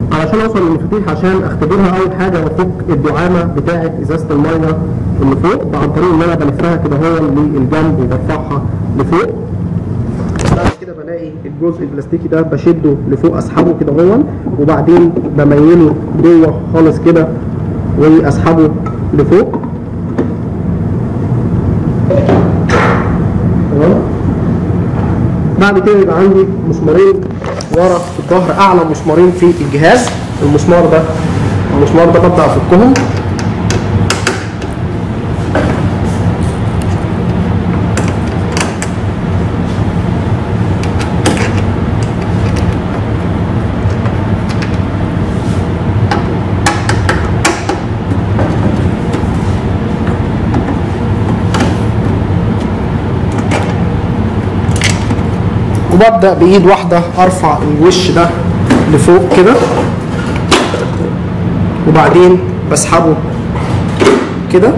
علشان اوصل للمفاتيح عشان اختبرها اول حاجه بفك الدعامه بتاعه ازازه الميه اللي فوق عن طريق ان انا بلفها كده هو للجنب وبرفعها لفوق بعد كده بلاقي الجزء البلاستيكي ده بشده لفوق اسحبه كده هو وبعدين بميله جوه خالص كده واسحبه لفوق تمام بعد كده يبقى عندي مسمارين ورا في الظهر اعلى مسمارين في الجهاز المسمار ده المسمار ده ببدا افكهم وببدا بايد واحده ارفع الوش ده لفوق كده وبعدين بسحبه كده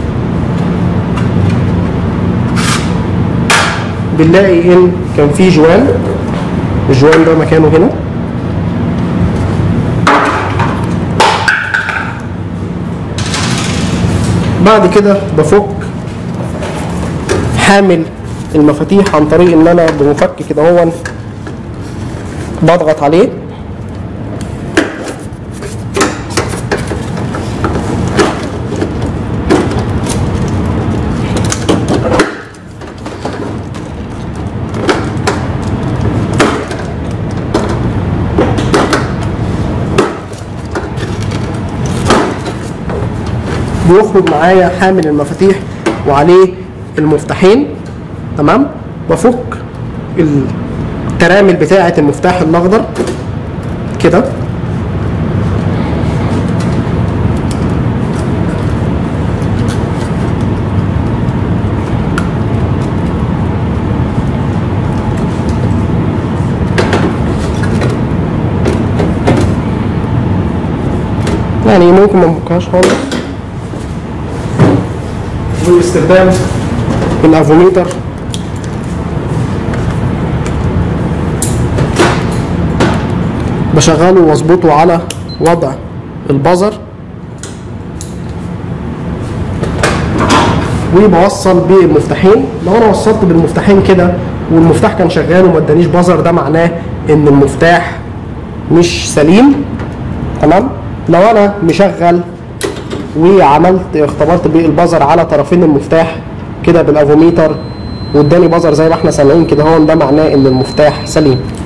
بنلاقي ان كان في جوان الجوان ده مكانه هنا بعد كده بفك حامل المفاتيح عن طريق ان انا بمفك كده هو بضغط عليه بيخرج معايا حامل المفاتيح وعليه المفتاحين تمام بفك الترامل بتاعه المفتاح الاخضر كده يعني ممكن ما نفكهاش خالص واستخدام الافوميتر بشغله واظبطه على وضع البزر وبوصل بالمفتاحين لو انا وصلت بالمفتاحين كده والمفتاح كان شغال وما ادانيش بزر ده معناه ان المفتاح مش سليم تمام لو انا مشغل وعملت اختبرت بالبزر على طرفين المفتاح كده بالافوميتر واداني بزر زي ما احنا سامعين كده هون ده معناه ان المفتاح سليم